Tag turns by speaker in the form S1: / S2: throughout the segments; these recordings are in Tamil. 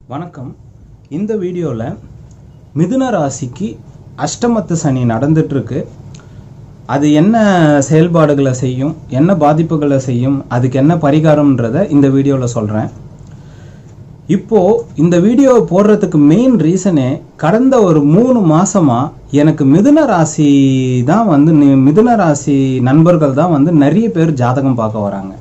S1: வணக்கம் இந்த வீடியோவில் மிதுன ராசிக்கு அஷ்டமத்து சனி நடந்துட்டுருக்கு அது என்ன செயல்பாடுகளை செய்யும் என்ன பாதிப்புகளை செய்யும் அதுக்கு என்ன பரிகாரம்ன்றத இந்த வீடியோவில் சொல்கிறேன் இப்போ இந்த வீடியோ போடுறதுக்கு மெயின் ரீசனே கடந்த ஒரு மூணு மாசமா எனக்கு மிதுன ராசி தான் வந்து நி- மிதுன ராசி நண்பர்கள் தான் வந்து நிறைய பேர் ஜாதகம் பார்க்க வராங்க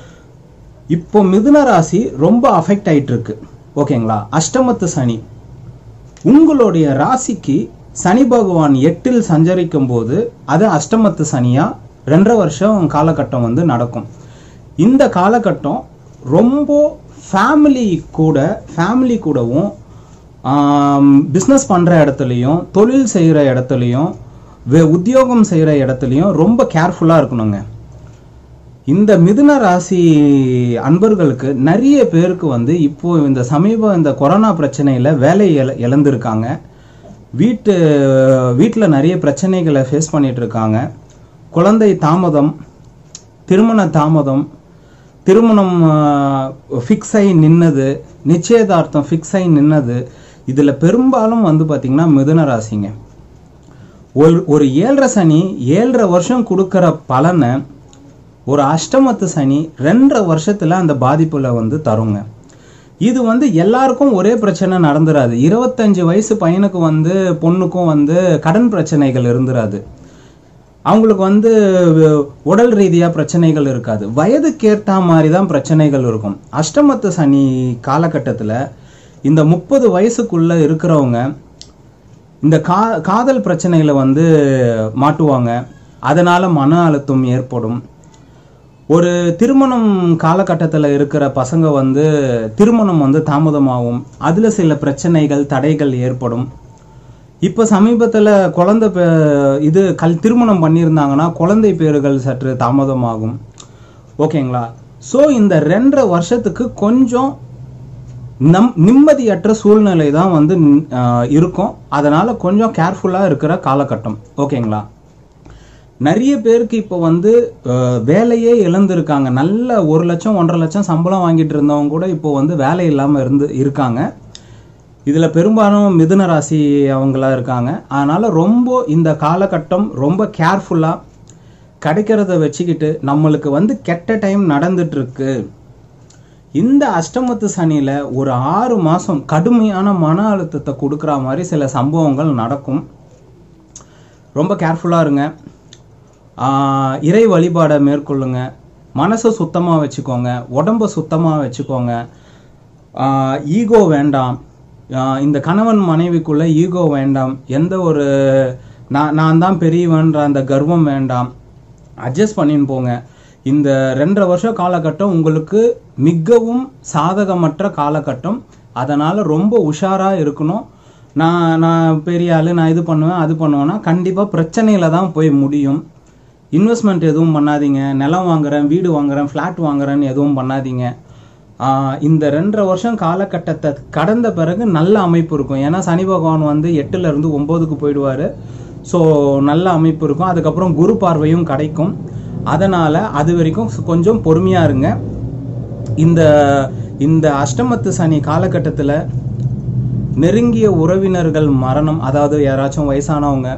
S1: இப்போ மிதுன ராசி ரொம்ப அஃபெக்ட் ஆயிட்டு இருக்கு ஓகேங்களா அஷ்டமத்து சனி உங்களுடைய ராசிக்கு சனி பகவான் எட்டில் சஞ்சரிக்கும் போது அது அஷ்டமத்து சனியா ரெண்டரை வருஷம் காலகட்டம் வந்து நடக்கும் இந்த காலகட்டம் ரொம்ப ஃபேமிலி கூட ஃபேமிலி கூடவும் பிஸ்னஸ் பண்ணுற இடத்துலையும் தொழில் செய்கிற இடத்துலையும் வே உத்தியோகம் செய்கிற இடத்துலையும் ரொம்ப கேர்ஃபுல்லாக இருக்கணுங்க இந்த மிதுன ராசி அன்பர்களுக்கு நிறைய பேருக்கு வந்து இப்போ இந்த சமீப இந்த கொரோனா பிரச்சனையில் வேலை இழ இழந்திருக்காங்க வீட்டு வீட்டில் நிறைய பிரச்சனைகளை ஃபேஸ் பண்ணிட்டு இருக்காங்க குழந்தை தாமதம் திருமண தாமதம் திருமணம் ஃபிக்ஸ் ஆகி நின்னது நிச்சயதார்த்தம் ஃபிக்ஸ் ஆகி நின்னது இதில் பெரும்பாலும் வந்து பார்த்திங்கன்னா மிதுன ராசிங்க ஒரு ஒரு ஏழரை சனி ஏழரை வருஷம் கொடுக்குற பலனை ஒரு அஷ்டமத்து சனி ரெண்டரை வருஷத்துல அந்த பாதிப்புல வந்து தருங்க இது வந்து எல்லாருக்கும் ஒரே பிரச்சனை நடந்துராது இருபத்தஞ்சு வயசு பையனுக்கு வந்து பொண்ணுக்கும் வந்து கடன் பிரச்சனைகள் இருந்துராது அவங்களுக்கு வந்து அஹ், உடல் ரீதியா பிரச்சனைகள் இருக்காது வயதுக்கேற்ற மாதிரி தான் பிரச்சனைகள் இருக்கும் அஷ்டமத்து சனி காலகட்டத்துல இந்த முப்பது வயசுக்குள்ள இருக்கிறவங்க இந்த கா காதல் பிரச்சனைகளை வந்து மாட்டுவாங்க அதனால மன அழுத்தம் ஏற்படும் ஒரு திருமணம் காலகட்டத்தில் இருக்கிற பசங்க வந்து திருமணம் வந்து தாமதமாகும் அதில் சில பிரச்சனைகள் தடைகள் ஏற்படும் இப்போ சமீபத்தில் குழந்தை பே- இது கல் திருமணம் பண்ணியிருந்தாங்கன்னா குழந்தை பேறுகள் சற்று தாமதமாகும் ஓகேங்களா ஸோ இந்த ரெண்டரை வருஷத்துக்கு கொஞ்சம் நம் நிம்மதியற்ற சூழ்நிலை தான் வந்து ஆஹ், இருக்கும் அதனால கொஞ்சம் கேர்ஃபுல்லாக இருக்கிற காலகட்டம் ஓகேங்களா நிறைய பேருக்கு இப்போ வந்து அஹ், வேலையே இழந்திருக்காங்க நல்ல ஒரு லட்சம் ஒன்றரை லட்சம் சம்பளம் வாங்கிட்டு இருந்தவங்க கூட இப்போ வந்து வேலை இல்லாமல் இருந்து இருக்காங்க இதில் பெரும்பாலும் மிதுன ராசி அவங்களா இருக்காங்க அதனால ரொம்ப இந்த காலகட்டம் ரொம்ப கேர்ஃபுல்லாக கிடைக்கிறத வச்சுக்கிட்டு நம்மளுக்கு வந்து கெட்ட டைம் நடந்துட்டு இருக்கு இந்த அஷ்டமத்து சனியில் ஒரு ஆறு மாதம் கடுமையான மன அழுத்தத்தை கொடுக்குற மாதிரி சில சம்பவங்கள் நடக்கும் ரொம்ப கேர்ஃபுல்லாக இருங்க ஆஹ் இறை வழிபாடை மேற்கொள்ளுங்க மனசை சுத்தமாக வச்சுக்கோங்க உடம்ப சுத்தமாக வச்சுக்கோங்க ஈகோ வேண்டாம் ஆஹ் இந்த கணவன் மனைவிக்குள்ள ஈகோ வேண்டாம் எந்த ஒரு நான் நான் தான் பெரியவன்ற அந்த கர்வம் வேண்டாம் அட்ஜஸ்ட் பண்ணின்னு போங்க இந்த ரெண்டரை வருஷ காலகட்டம் உங்களுக்கு மிகவும் சாதகமற்ற காலகட்டம் அதனால ரொம்ப உஷாரா இருக்கணும் நான் நான் பெரிய ஆளு நான் இது பண்ணுவேன் அது பண்ணுவேன்னா கண்டிப்பா பிரச்சனையில தான் போய் முடியும் இன்வெஸ்ட்மெண்ட் எதுவும் பண்ணாதீங்க நிலம் வாங்குறேன் வீடு வாங்குறேன் ஃப்ளாட் வாங்குறேன்னு எதுவும் பண்ணாதீங்க ஆஹ் இந்த ரெண்டரை வருஷம் காலகட்டத்தை கடந்த பிறகு நல்ல அமைப்பு இருக்கும் ஏன்னா சனி பகவான் வந்து எட்டுல இருந்து ஒன்பதுக்கு போயிடுவாரு ஸோ நல்ல அமைப்பு இருக்கும் அதுக்கப்புறம் குரு பார்வையும் கிடைக்கும் அதனால அது வரைக்கும் கொஞ்சம் பொறுமையா இருங்க இந்த இந்த அஷ்டமத்து சனி காலகட்டத்தில் நெருங்கிய உறவினர்கள் மரணம் அதாவது யாராச்சும் வயசானவங்க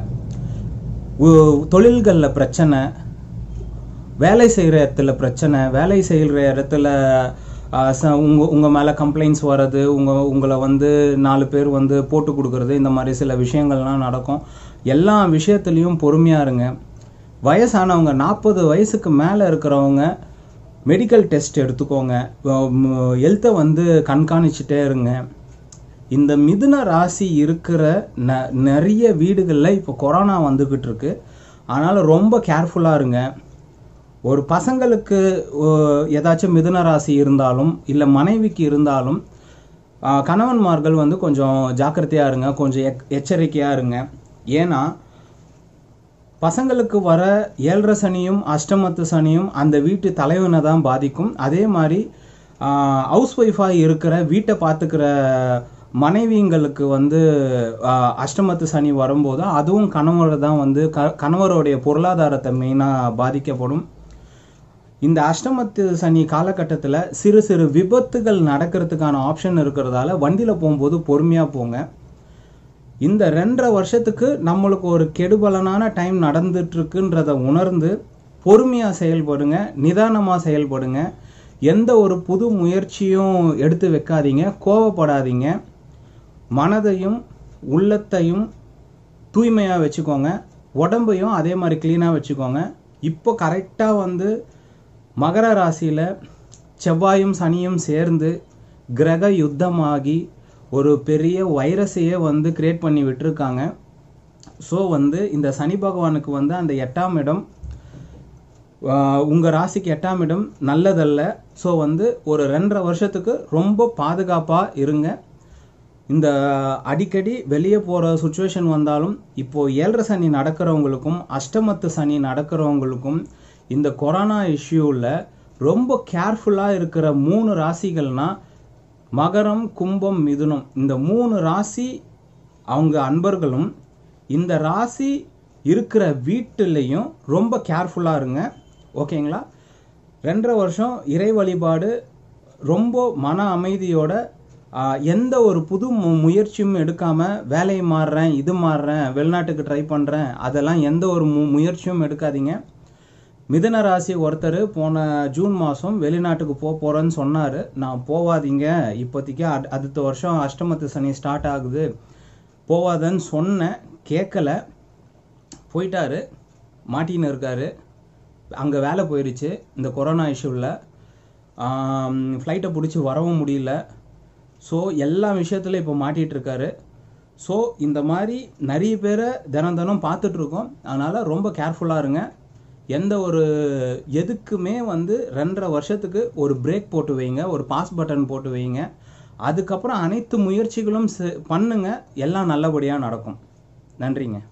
S1: உ- தொழில்கள்ல பிரச்சனை வேலை செய்கிற இடத்துல பிரச்சனை வேலை செய்கிற இடத்துல ஆஹ், ச- உங்க உங்க மேல கம்ப்ளைண்ட்ஸ் வர்றது உங்க உங்களை வந்து நாலு பேர் வந்து போட்டு கொடுக்கறது இந்த மாதிரி சில விஷயங்கள்லாம் நடக்கும் எல்லா விஷயத்துலையும் பொறுமையா இருங்க வயசானவங்க நாற்பது வயசுக்கு மேலே இருக்கிறவங்க மெடிக்கல் டெஸ்ட் எடுத்துக்கோங்க ஹெல்த்தை வந்து கண்காணிச்சுட்டே இருங்க இந்த மிதுன ராசி இருக்கிற ந நிறைய வீடுகளில் இப்போ கொரோனா வந்துக்கிட்டு இருக்கு அதனால் ரொம்ப கேர்ஃபுல்லாக இருங்க ஒரு பசங்களுக்கு ஓ, ஏதாச்சும் மிதுன ராசி இருந்தாலும் இல்லை மனைவிக்கு இருந்தாலும் ஆ, கணவன்மார்கள் வந்து கொஞ்சம் ஜாக்கிரதையாக இருங்க கொஞ்சம் எக் எச்சரிக்கையாக இருங்க ஏன்னா பசங்களுக்கு வர ஏழரை சனியும் அஷ்டமத்து சனியும் அந்த வீட்டு தலைவனை தான் பாதிக்கும் அதே மாதிரி ஹவுஸ் ஒய்ஃபாக இருக்கிற வீட்டை பார்த்துக்கிற மனைவிங்களுக்கு வந்து ஆஹ், அஷ்டமத்து சனி வரும்போது அதுவும் கணவர் தான் வந்து க கணவருடைய பொருளாதாரத்தை மெயினாக பாதிக்கப்படும் இந்த அஷ்டமத்து சனி காலகட்டத்தில் சிறு சிறு விபத்துகள் நடக்கிறதுக்கான ஆப்ஷன் இருக்கிறதால வண்டியில் போகும்போது பொறுமையாக போங்க இந்த ரெண்டரை வருஷத்துக்கு நம்மளுக்கு ஒரு கெடுபலனான டைம் நடந்துட்டு இருக்குன்றத உணர்ந்து பொறுமையாக செயல்படுங்க நிதானமாக செயல்படுங்க எந்த ஒரு புது முயற்சியும் எடுத்து வைக்காதீங்க கோவப்படாதீங்க மனதையும் உள்ளத்தையும் தூய்மையாக வச்சுக்கோங்க உடம்பையும் அதே மாதிரி க்ளீனாக வச்சுக்கோங்க இப்போ கரெக்டாக வந்து மகர ராசியில் செவ்வாயும் சனியும் சேர்ந்து கிரக யுத்தமாகி ஒரு பெரிய வைரஸையே வந்து கிரியேட் பண்ணி விட்டுருக்காங்க ஸோ வந்து இந்த சனி பகவானுக்கு வந்து அந்த எட்டாம் இடம் ஆஹ் உங்க ராசிக்கு எட்டாம் இடம் நல்லதல்ல ஸோ வந்து ஒரு ரெண்டரை வருஷத்துக்கு ரொம்ப பாதுகாப்பா இருங்க இந்த அடிக்கடி வெளியே போற சுச்சுவேஷன் வந்தாலும் இப்போ ஏழரை சனி நடக்கிறவங்களுக்கும் அஷ்டமத்து சனி நடக்கிறவங்களுக்கும் இந்த கொரோனா இஷ்யூவில் ரொம்ப கேர்ஃபுல்லாக இருக்கிற மூணு ராசிகள்னா மகரம் கும்பம் மிதுனம் இந்த மூணு ராசி அவங்க அன்பர்களும் இந்த ராசி இருக்கிற வீட்டுலேயும் ரொம்ப கேர்ஃபுல்லாக இருங்க ஓகேங்களா ரெண்டரை வருஷம் இறை வழிபாடு ரொம்ப மன அமைதியோட ஆஹ், எந்த ஒரு புது மு- முயற்சியும் எடுக்காம வேலையை மாறுறேன் இது மாறுறேன் வெளிநாட்டுக்கு ட்ரை பண்ணுறேன் அதெல்லாம் எந்த ஒரு மு முயற்சியும் எடுக்காதீங்க மிதன ராசி ஒருத்தர் போன ஜூன் மாதம் வெளிநாட்டுக்கு போக போகிறேன்னு சொன்னார் நான் போவாதீங்க இப்போதைக்கு அட்- அடுத்த வருஷம் அஷ்டமத்து சனி ஸ்டார்ட் ஆகுது போவாதன்னு சொன்னேன் கேட்கல போயிட்டாரு மாட்டின்னு இருக்காரு அங்கே வேலை போயிருச்சு இந்த கொரோனா இஷ்யூவில் ஃப்ளைட்டை பிடிச்சி வரவும் முடியல ஸோ எல்லா விஷயத்துலையும் இப்போ மாட்டிட்டு இருக்காரு ஸோ இந்த மாதிரி நிறைய பேரை தினம் தினம் பார்த்துட்டு இருக்கோம் அதனால் ரொம்ப கேர்ஃபுல்லாக இருங்க எந்த ஒரு எதுக்குமே வந்து ரெண்டரை வருஷத்துக்கு ஒரு பிரேக் போட்டு வைங்க ஒரு பாஸ் பட்டன் போட்டு வைங்க அதுக்கப்புறம் அனைத்து முயற்சிகளும் செ- பண்ணுங்க எல்லாம் நல்லபடியாக நடக்கும் நன்றிங்க